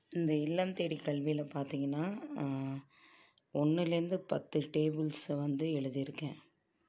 இந்த இல்லம் தேடி கல்வியில் பார்த்தீங்கன்னா ஒன்றுலேருந்து பத்து டேபிள்ஸை வந்து எழுதியிருக்கேன்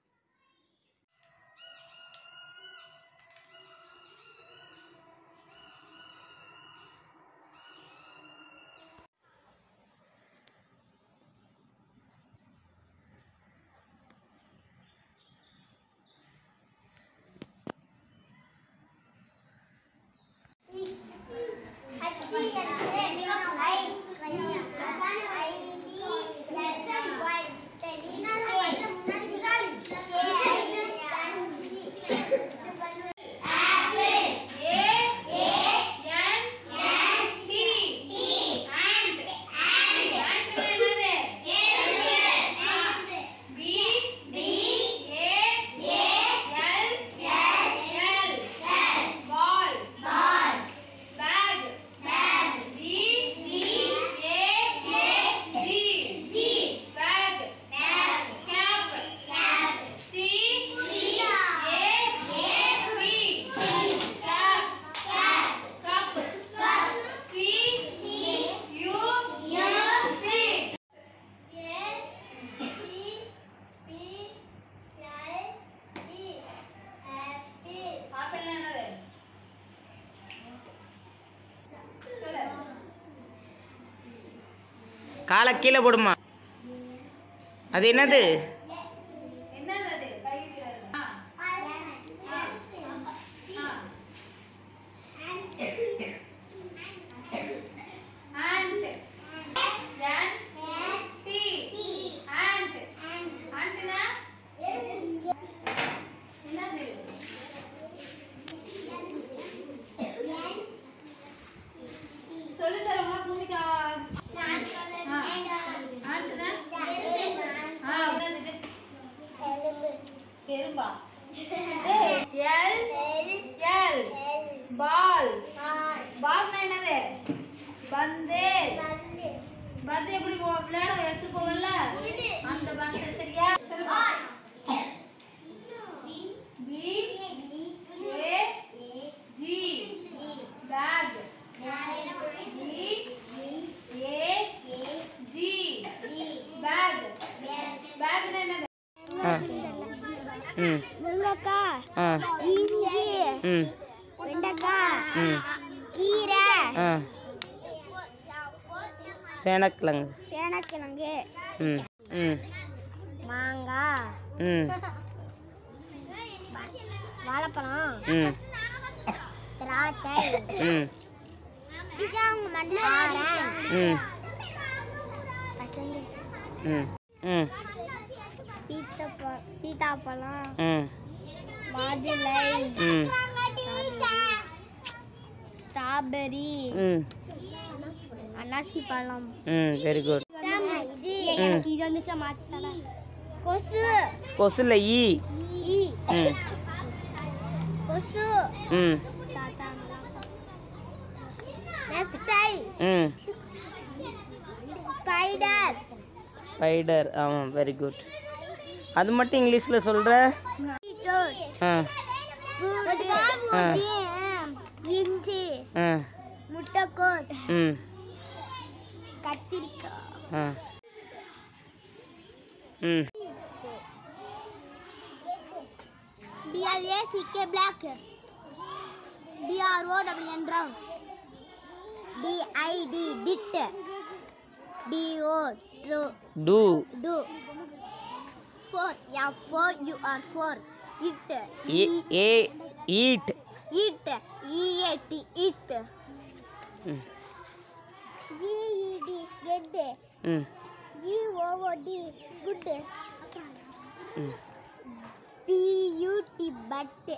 காலை கீழே போடுமா அது என்னது சொல்லித்தரமா பூமிகா எறும்பா எல் எல் பால் பால்னா என்னது பந்து பந்து எப்படி போ- விளையாட எடுத்து போவல அந்த பந்து சரியா சொல்லுங்க B A G bag B A G bag பேக்னா என்னது ஆ ம் முருங்கக்காய் ஆ இஞ்சி ம் வெண்டைக்காய் ம் கீரை ஆ சேனக்கிழங்கு சேனக்கிழங்கு ம் ம் மாங்காய் ம் வாழைப்பழம் ம் திராட்சை ம் ஆரஞ்சு ம் ம் ம் சீத்தாப்பழம் சீதாப்பழம் ம் மாதுளை ம் ஸ்ட்ராபெரி ம் அன்னாசி பழம் ம் வெரி குட் எனக்கு இது வந்து மாத்தல கொசு கொசுல ஈ ஈ ம் கொசு ம் தாத்தா நெக்டை ம் ஸ்பைடர் ஸ்பைடர் ஆமாம் வெரி குட் அது மட்டும் இங்கிலீஷில் சொல்கிற ஆ ஆ. இஞ்சி ஆ முட்டைக்கோஸ் ம் கத்திரிக்காய் ஆ ம் B L A C K black B R O W N brown D I D did D O do to to for F for U R for it A A eat it E A T it ம் ஜிஇடி கெட் ம் ஜிஓஓடி குட் ம் பியூடி பட்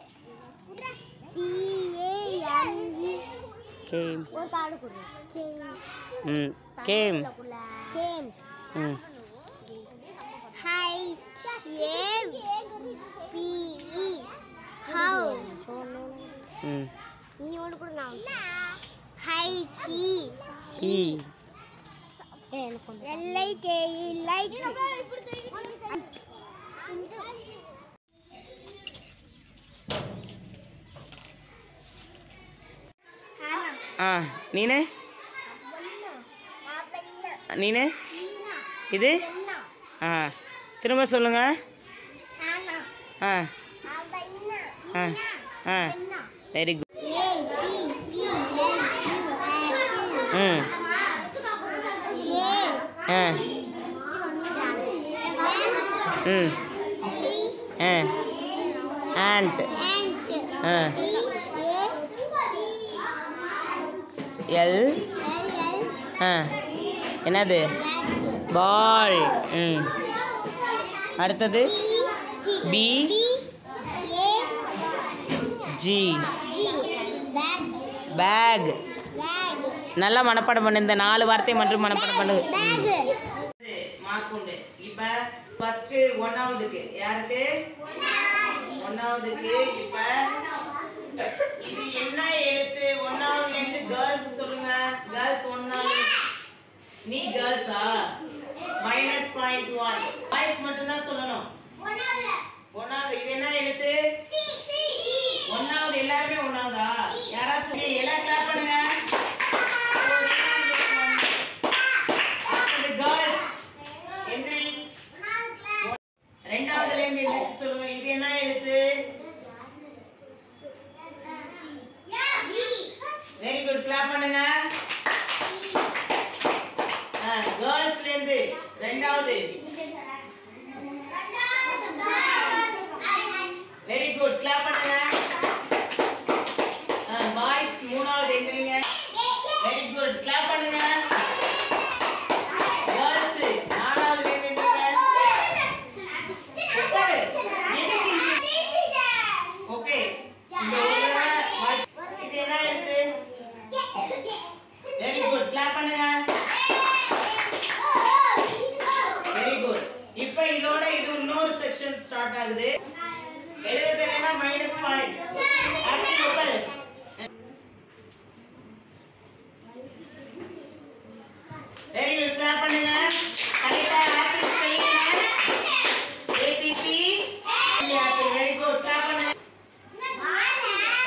சிஏஎம்இ கேம் ஒரு கார்டு கொடு came ம் came came ம் H A B E have ம் நீ ஒன்று கூட நான் H E E L I K E like ஆ நீனே நீனு இது ஆ திரும்ப சொல்லுங்க ஆ ஆ ஆ வெரி குட் ம் ஆ ம் ஆ ஆண்ட் ஆ எல் ஆ என்னது பால் ம் அடுத்தது பி ஜி பேக் நல்லா மனப்பாடம் பண்ணு இந்த நாலு வார்த்தை மட்டும் மனப்பாடம் பண்ணு மார்க் உண்டு இப்ப ஃபர்ஸ்ட் ஒன்னாவதுக்கு யாருக்கு ஒன்னாவதுக்கு இப்ப இது என்ன எழுத்து ஒன்னாவதுல இருந்து கேர்ள்ஸ் சொல்லுங்க கேர்ள்ஸ் ஒன்னாவது நீ கேர்ள்ஸா மைனஸ் பாயிண்ட் ஒன் பாய்ஸ் மட்டும் தான் சொல்லணும் ஒன்னாவது இது என்ன எழுத்து ஒன்னாவது எல்லாருமே ஒன்னாவதா யாராச்சும் ஏய், எல்லாம் கிளாப் பண்ணுங்க கேர்ள்ஸ் எந்திரி ரெண்டாவதுல இருந்து எந்திரிச்சு சொல்லுங்க இது என்ன எழுத்து வெரி குட் கிளாப் பண்ணுங்க கேர்ள்ஸ்ல இருந்து ரெண்டாவது வெரி குட் கிளாப் பண்ணுங்க பாய்ஸ் மூணாவது எந்திரிங்க வெரி குட் கிளாப் பண்ணுங்க கேர்ள்ஸ் நாலாவதுல இருந்து எந்திரிங்க உட்காரு. ஓகே இந்த ஒரு தடவை வாழ்- இது என்ன எழுத்து வெரி குட் கிளாப் பண்ணுங்க வெரி குட் இப்போ இதோட இது இன்னொரு செக்ஷன் ஸ்டார்ட் ஆகுது எழுத தெரியலனா மைனஸ் பாயிண்ட் ஆக்டிவ் உட்காரு வெரி குட் கிளாப் பண்ணுங்க கரெக்டா active spelling ABC very good clap பண்ணுங்க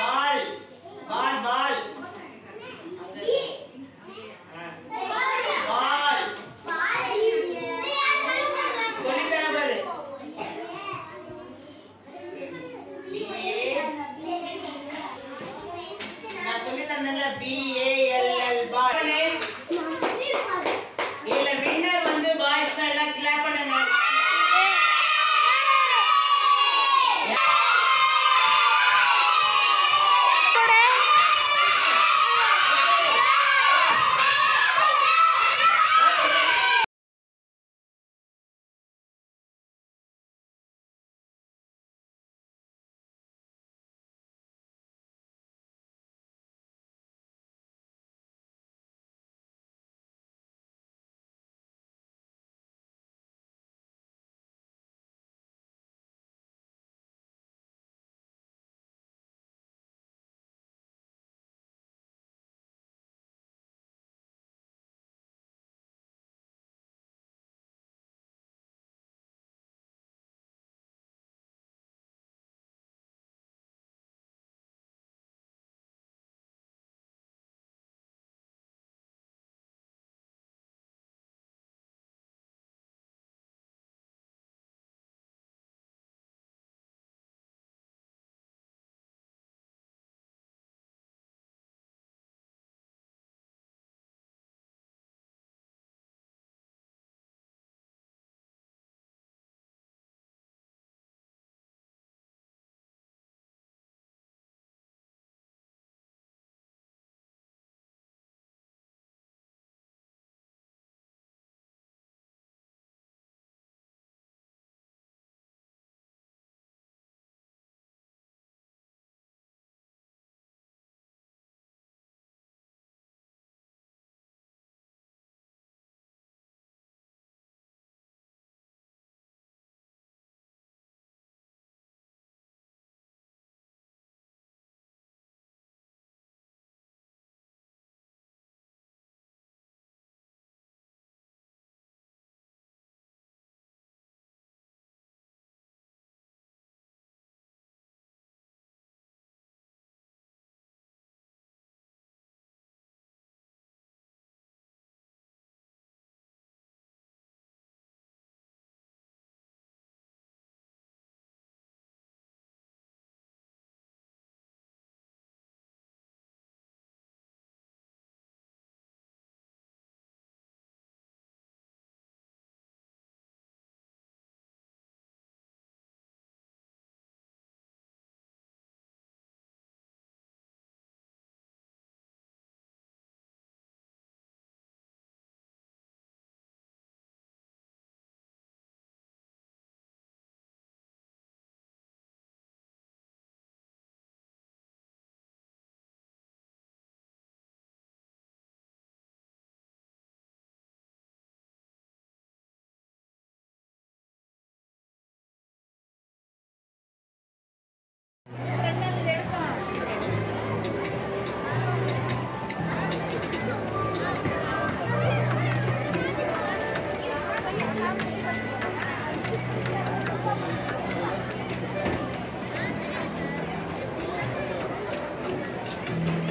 H